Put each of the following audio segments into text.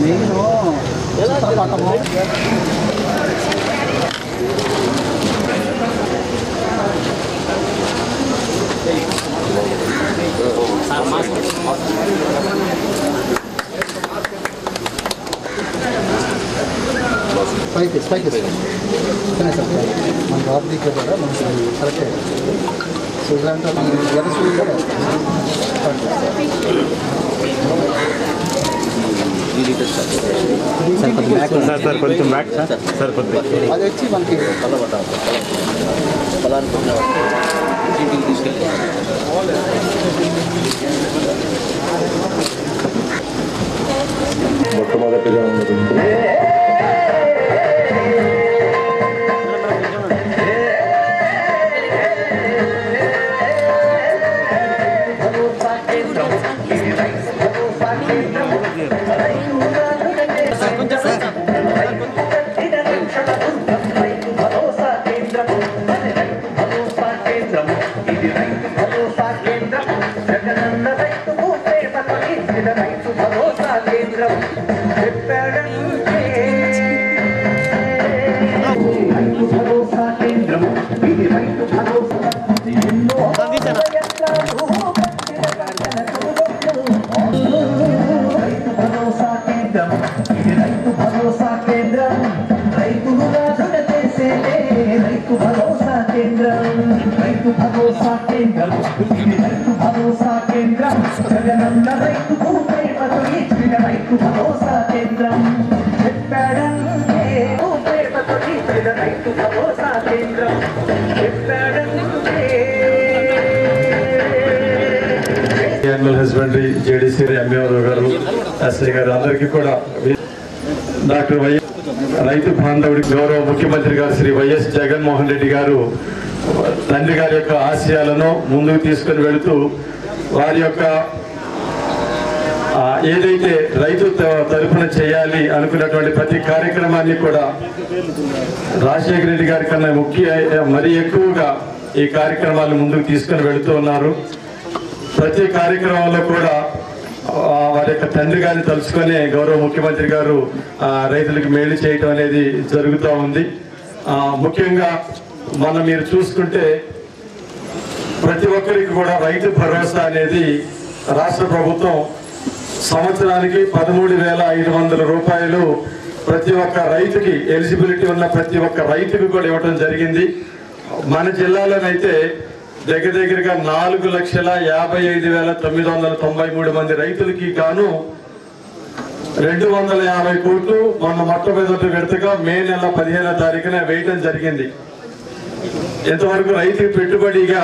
పైకి పైకి కానీ సార్ మన బాబు దగ్గర కూడా మనకి కరెక్టే సో ఇలాంటి మనం ఎర్రసూలు కూడా సార్ సార్ కొంచెం బ్యాక్ సార్ సార్ కొద్దిగా అది వచ్చి మనకి మొట్టమొదటిగా ఉన్నది యానిమల్ హస్బెండరీ జేడీసీ ఎంఏఓ గారు ఎస్ఐ గారు అందరికీ కూడా డాక్టర్ వైఎస్ రైతు బాంధవుడి గౌరవ ముఖ్యమంత్రి గారు శ్రీ వైఎస్ జగన్మోహన్ రెడ్డి గారు తండ్రి గారి యొక్క ఆశయాలను ముందుకు తీసుకుని వెళుతూ వారి యొక్క ఆ, ఏదైతే రైతు త- తరపున చేయాలి అనుకున్నటువంటి ప్రతి కార్యక్రమాన్ని కూడా రాజశేఖర రెడ్డి గారి కన్నా ముఖ్య మరీ ఎక్కువగా ఈ కార్యక్రమాలను ముందుకు తీసుకుని వెళుతూ ఉన్నారు ప్రతి కార్యక్రమంలో కూడా ఆ, వారి యొక్క తండ్రి గారిని తలుచుకొని గౌరవ ముఖ్యమంత్రి గారు ఆ, రైతులకు మేలు చేయటం అనేది జరుగుతూ ఉంది ఆ, ముఖ్యంగా మనం మీరు చూసుకుంటే ప్రతి ఒక్కరికి కూడా రైతు భరోసా అనేది రాష్ట్ర ప్రభుత్వం సంవత్సరానికి పదమూడు వేల ఐదు వందల రూపాయలు ప్రతి ఒక్క రైతుకి ఎలిజిబిలిటీ ఉన్న ప్రతి ఒక్క రైతుకి కూడా ఇవ్వడం జరిగింది మన జిల్లాలోనైతే దగ్గర దగ్గరగా నాలుగు లక్షల యాభై ఐదు వేల తొమ్మిది వందల తొంభై మూడు మంది రైతులకి గాను రెండు వందల యాభై కోట్లు మొన్న మొట్టమొదటి విడతగా మే నెల పదిహేనో తారీఖున వేయటం జరిగింది ఇంతవరకు రైతుకి పెట్టుబడిగా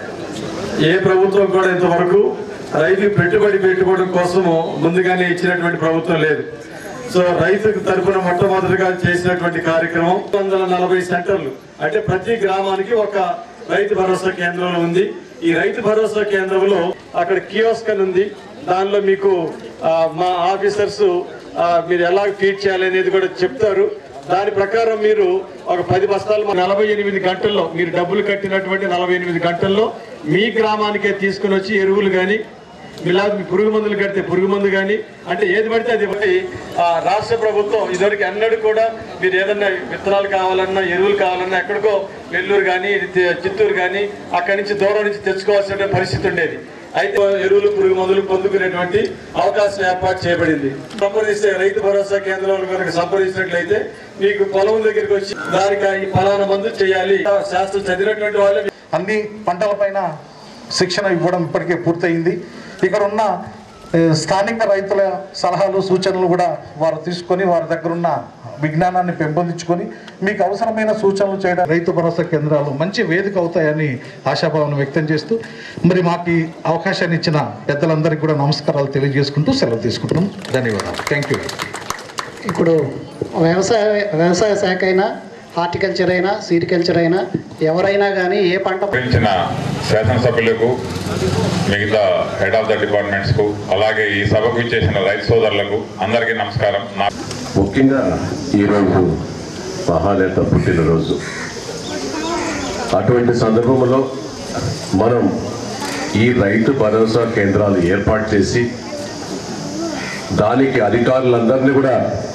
ఏ ప్రభుత్వం కూడా ఇంతవరకు రైతుకి పెట్టుబడి పెట్టుకోవడం కోసము ముందుగానే ఇచ్చినటువంటి ప్రభుత్వం లేదు సో రైతుకు తరపున మొట్టమొదటిగా చేసినటువంటి కార్యక్రమం వందల నలభై సెంటర్లు అంటే ప్రతి గ్రామానికి ఒక రైతు భరోసా కేంద్రం ఉంది ఈ రైతు భరోసా కేంద్రంలో అక్కడ కియోస్క్ అని ఉంది దానిలో మీకు ఆ, మా ఆఫీసర్స్ మీరు ఎలా ఫీడ్ చేయాలి అనేది కూడా చెప్తారు దాని ప్రకారం మీరు ఒక పది బస్తాలు నలభై ఎనిమిది గంటల్లో మీరు డబ్బులు కట్టినటువంటి నలభై ఎనిమిది గంటల్లో మీ గ్రామానికే తీసుకుని వచ్చి ఎరువులు కానీ ఇలా మీ పురుగు మందులు కడితే పురుగు మందు కానీ అంటే ఏది పడితే అది ఇవ్వండి ఆ రాష్ట్ర ప్రభుత్వం ఇదివరకు ఎన్నడూ కూడా మీరు ఏదన్నా విత్తనాలు కావాలన్నా ఎరువులు కావాలన్నా ఎక్కడికో నెల్లూరు కానీ చిత్తూరు కానీ అక్కడి నుంచి దూరం నుంచి తెచ్చుకోవాల్సిన పరిస్థితి ఉండేది అయితే ఎరువులు పురుగు మందులు పొందుకునేటువంటి అవకాశం ఏర్పాటు చేయబడింది సంప్రదిస్తే రైతు భరోసా కేంద్రాల కనుక సంప్రదించినట్లయితే మీకు పొలం దగ్గరికి వచ్చి దానికి ఈ ఫలానా మందు చేయాలి శాస్త్రం చదివినటువంటి వాళ్ళే అన్ని పంటలపైన శిక్షణ ఇవ్వడం ఇప్పటికే పూర్తయింది ఇక్కడ ఉన్న ఏ, స్థానిక రైతుల సలహాలు సూచనలు కూడా వారు తీసుకొని వారి దగ్గర ఉన్న విజ్ఞానాన్ని పెంపొందించుకొని మీకు అవసరమైన సూచనలు చేయడం రైతు భరోసా కేంద్రాలు మంచి వేదిక అవుతాయని ఆశాభావం వ్యక్తం చేస్తూ మరి మాకు ఈ అవకాశాన్ని ఇచ్చిన పెద్దలందరికీ కూడా నమస్కారాలు తెలియజేసుకుంటూ సెలవు తీసుకుంటున్నాం ధన్యవాదాలు థ్యాంక్ యూ ఇప్పుడు వ్యవసాయ వ్యవసాయ శాఖ అయినా హార్టికల్చర్ అయినా సీరికల్చర్ అయినా ఎవరైనా కానీ ఏ పంట గురించిన శాసనసభ్యులకు మిగతా హెడ్ ఆఫ్ ద డిపార్ట్మెంట్స్కు అలాగే ఈ సభకు ఇచ్చేసిన రైతు సోదరులకు అందరికీ నమస్కారం నా ముఖ్యంగా ఈరోజు మహానేత పుట్టినరోజు అటువంటి సందర్భంలో మనం ఈ రైతు భరోసా కేంద్రాలు ఏర్పాటు చేసి దానికి అధికారులందరినీ కూడా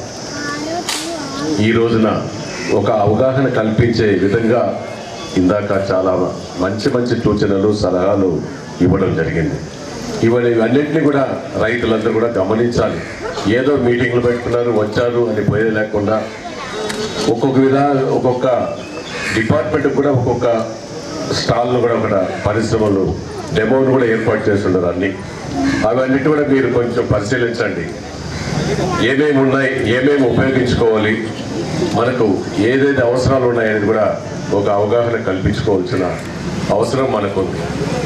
ఈ రోజున ఒక అవగాహన కల్పించే విధంగా ఇందాక చాలా మంచి మంచి సూచనలు సలహాలు ఇవ్వడం జరిగింది ఇవన్నీ ఇవన్నింటినీ కూడా రైతులందరూ కూడా గమనించాలి ఏదో మీటింగ్లు పెట్టుకున్నారు వచ్చారు అని పోయే లేకుండా ఒక్కొక్క విధా ఒక్కొక్క డిపార్ట్మెంట్ కూడా ఒక్కొక్క స్టాల్ను కూడా ఒక పరిశ్రమలు డెమోను కూడా ఏర్పాటు చేస్తున్నారు అన్ని అవన్నిటి కూడా మీరు కొంచెం పరిశీలించండి ఏమేమి ఉన్నాయి ఏమేమి ఉపయోగించుకోవాలి మనకు ఏదైతే అవసరాలు ఉన్నాయనేది కూడా ఒక అవగాహన కల్పించుకోవాల్సిన అవసరం మనకుంది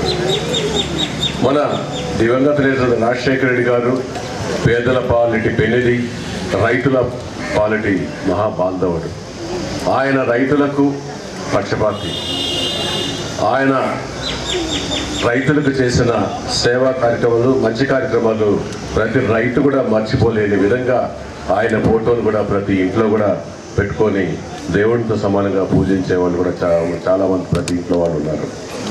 మన దివంగత నేత రాజశేఖర రెడ్డి గారు పేదల పాలిటి పెనిది రైతుల పాలిటి మహాబాంధవుడు ఆయన రైతులకు పక్షపాతి ఆయన రైతులకు చేసిన సేవా కార్యక్రమాలు మంచి కార్యక్రమాలు ప్రతి రైతు కూడా మర్చిపోలేని విధంగా ఆయన ఫోటోను కూడా ప్రతి ఇంట్లో కూడా పెట్టుకొని దేవుడితో సమానంగా పూజించే వాళ్ళు కూడా చాలా చాలా మంది ప్రతి ఇంట్లో వాళ్ళు ఉన్నారు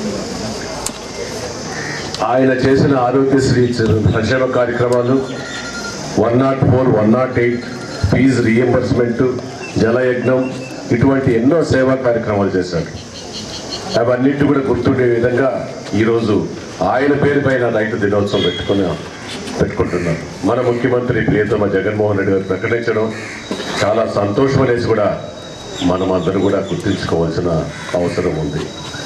ఆయన చేసిన ఆరోగ్యశ్రీ సంక్షేమ కార్యక్రమాలు one nought four one nought eight fee reimbursement Jalayagnam ఇటువంటి ఎన్నో సేవా కార్యక్రమాలు చేశారు అవన్నిటి కూడా గుర్తుండే విధంగా ఈరోజు ఆయన పేరు పైన రైతు దినోత్సవం పెట్టుకుని పెట్టుకుంటున్నాం మన ముఖ్యమంత్రి ప్రియతమ జగన్మోహన్ రెడ్డి గారు ప్రకటించడం చాలా సంతోషం అనేసి కూడా మనం అందరూ కూడా గుర్తుంచుకోవాల్సిన అవసరం ఉంది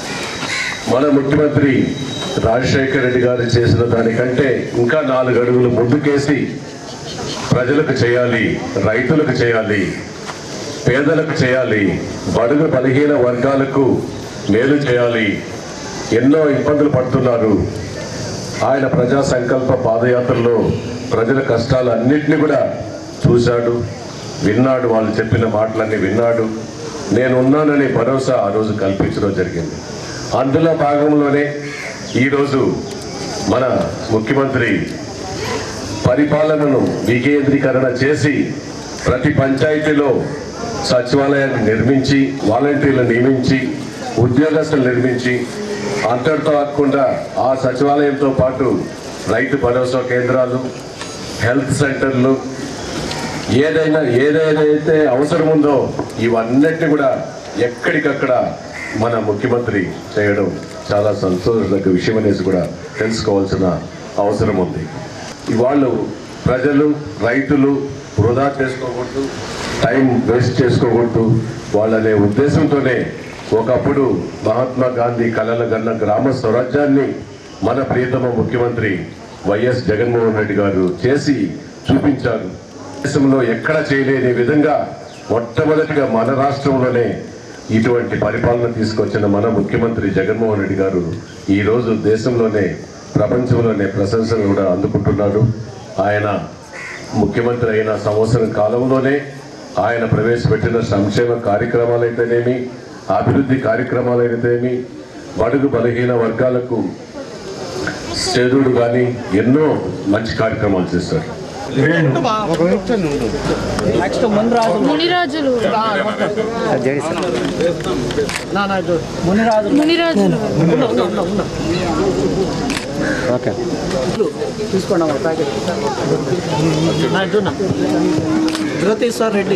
మన ముఖ్యమంత్రి రాజశేఖర రెడ్డి గారు చేసిన దానికంటే ఇంకా నాలుగు అడుగులు ముందుకేసి ప్రజలకు చేయాలి రైతులకు చేయాలి పేదలకు చేయాలి బడుగు బలహీన వర్గాలకు మేలు చేయాలి ఎన్నో ఇబ్బందులు పడుతున్నారు ఆయన ప్రజా సంకల్ప పాదయాత్రలో ప్రజల కష్టాలు అన్నింటినీ కూడా చూశాడు విన్నాడు వాళ్ళు చెప్పిన మాటలన్నీ విన్నాడు నేను ఉన్నానని భరోసా ఆ రోజు కల్పించడం జరిగింది అందులో భాగంలోనే ఈరోజు మన ముఖ్యమంత్రి పరిపాలనను వికేంద్రీకరణ చేసి ప్రతి పంచాయతీలో సచివాలయాన్ని నిర్మించి వాలంటీర్లు నియమించి ఉద్యోగస్తులు నిర్మించి అంతటితో కాకుండా ఆ సచివాలయంతో పాటు రైతు భరోసా కేంద్రాలు హెల్త్ సెంటర్లు ఏదైనా ఏదైతే అవసరం ఉందో ఇవన్నిటిని కూడా ఎక్కడికక్కడ మన ముఖ్యమంత్రి చేయడం చాలా సంతోషదగ్గ విషయం అనేసి కూడా తెలుసుకోవాల్సిన అవసరం ఉంది ఇవాళ్ళు ప్రజలు రైతులు వృధా చేసుకోకూడదు టైం వేస్ట్ చేసుకోకూడదు వాళ్ళనే ఉద్దేశంతోనే ఒకప్పుడు మహాత్మా గాంధీ కలల గన్న గ్రామ స్వరాజ్యాన్ని మన ప్రియతమ ముఖ్యమంత్రి వైఎస్ జగన్మోహన్ రెడ్డి గారు చేసి చూపించారు దేశంలో ఎక్కడ చేయలేని విధంగా మొట్టమొదటిగా మన రాష్ట్రంలోనే ఇటువంటి పరిపాలన తీసుకొచ్చిన మన ముఖ్యమంత్రి జగన్మోహన్ రెడ్డి గారు ఈ రోజు దేశంలోనే ప్రపంచంలోనే ప్రశంసలు కూడా అందుకుంటున్నారు ఆయన ముఖ్యమంత్రి అయిన సంవత్సరం కాలంలోనే ఆయన ప్రవేశపెట్టిన సంక్షేమ కార్యక్రమాలు అయితేనేమి అభివృద్ధి కార్యక్రమాలు అయితేనేమి బడుగు బలహీన వర్గాలకు చేదుడు కానీ ఎన్నో మంచి కార్యక్రమాలు చేస్తారు మునిరాజులు మునిరాజులు తీసుకోండి అమ్మా ప్యాకెట్ జ్యోతిశ్వర్ రెడ్డి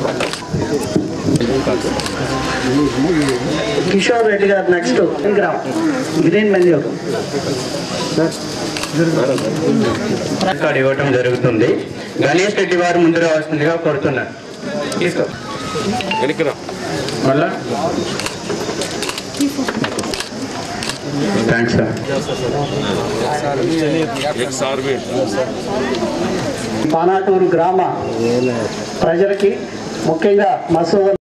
కిషోర్ రెడ్డి గారు next gram green menu card ఇవ్వటం జరుగుతుంది గణేష్ రెడ్డి వారు ముందు రావాల్సిందిగా కోరుతున్నారు తీసుకో మళ్ళా థ్యాంక్స్ సార్ పానాటూరు గ్రామ ప్రజలకి ముఖ్యంగా మసూద్